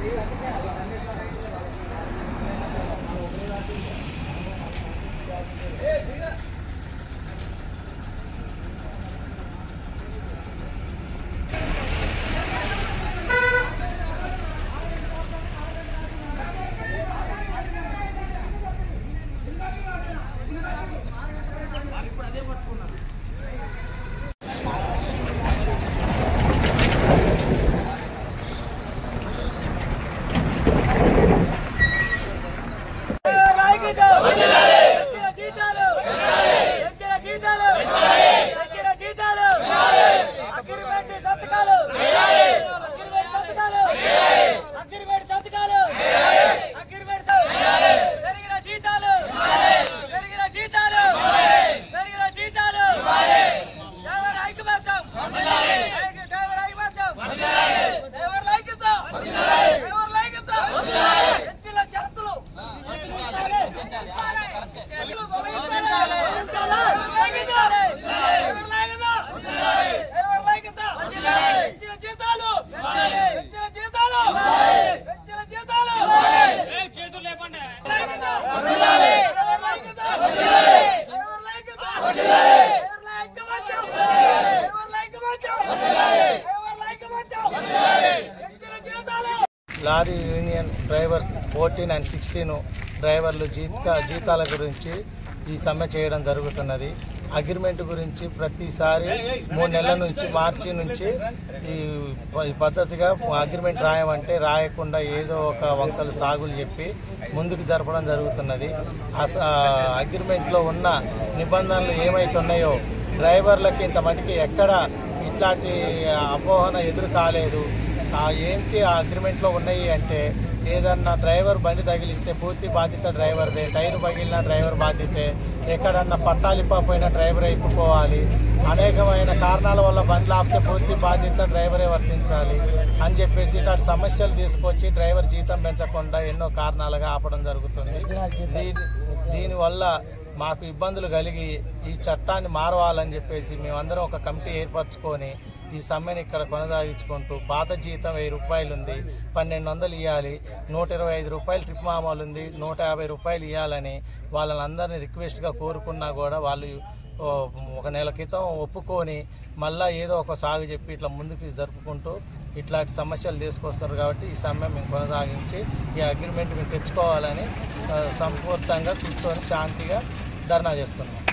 lorry union drivers fourteen and sixteen డ్రైవర్లు జీత జీతాల గురించి ఈ సమ్మె చేయడం జరుగుతున్నది అగ్రిమెంట్ గురించి ప్రతిసారి మూడు నెలల నుంచి మార్చి నుంచి ఈ ప- ఈ పద్ధతిగా అగ్రిమెంట్ రాయమంటే రాయకుండా ఏదో ఒక వంకలు సాగులు చెప్పి ముందుకు జరపడం జరుగుతున్నది అస అగ్రిమెంట్లో ఉన్న నిబంధనలు ఏమైతున్నాయో డ్రైవర్లకి ఇంత మటుకి ఎక్కడ ఇట్లాంటి అపోహన ఎదురు కాలేదు ఆ ఏంటి ఆ అగ్రిమెంట్లో ఉన్నాయి అంటే ఏదన్నా డ్రైవర్ బండి తగిలిస్తే పూర్తి బాధ్యత డ్రైవర్దే టైర్ పగిలిన డ్రైవర్ బాధ్యతే ఎక్కడన్నా పట్టాలిపోయిన డ్రైవర్ ఎక్కుపోవాలి అనేకమైన కారణాల వల్ల బండ్లు ఆపితే పూర్తి బాధ్యత డ్రైవరే వర్తించాలి అని చెప్పేసి ఇట్లాంటి సమస్యలు తీసుకొచ్చి డ్రైవర్ జీతం పెంచకుండా ఎన్నో కారణాలుగా ఆపడం జరుగుతుంది దీని దీనివల్ల మాకు ఇబ్బందులు కలిగి ఈ చట్టాన్ని మారవాలని చెప్పేసి మేమందరం ఒక కమిటీ ఏర్పరచుకొని ఈ సమ్మెను ఇక్కడ కొనసాగించుకుంటూ పాత జీతం వెయ్యి రూపాయలు ఉంది పన్నెండు వందలు ఇవ్వాలి నూట ఇరవై ఐదు రూపాయలు ట్రిప్ మామూలు ఉంది నూట యాభై రూపాయలు ఇవ్వాలని వాళ్ళని అందరినీ రిక్వెస్ట్గా కోరుకున్నా కూడా వాళ్ళు ఓ, ఒక నెల క్రితం ఒప్పుకొని మళ్ళా ఏదో ఒక సాగు చెప్పి ఇట్లా ముందుకు జరుపుకుంటూ ఇట్లాంటి సమస్యలు తీసుకొస్తారు కాబట్టి ఈ సమ్మె మేము కొనసాగించి ఈ అగ్రిమెంట్ మేము తెచ్చుకోవాలని ఆ, సంపూర్తంగా కూర్చొని శాంతిగా ధర్నా చేస్తున్నాం